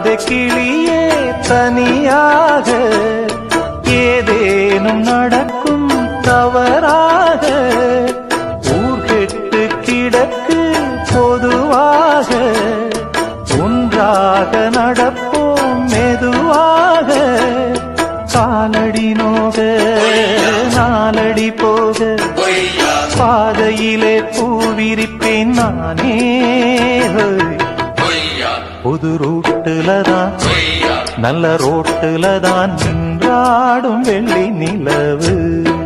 போகாத கிளியே தனியாக ஏதேனும் நடக்கும் தவறாக ஊர் கெட்டு கிடக்கு பொதுவாக ஒன்றாக நடப்போம் மெதுவாக காலடி நோக நாலடி போக பாதையிலே பூவிரிப்பேன் நானே ஹோய். புது ரூட்டுல தான் நல்ல ரோட்டுல தான் நின்றாடும் வெள்ளி நிலவு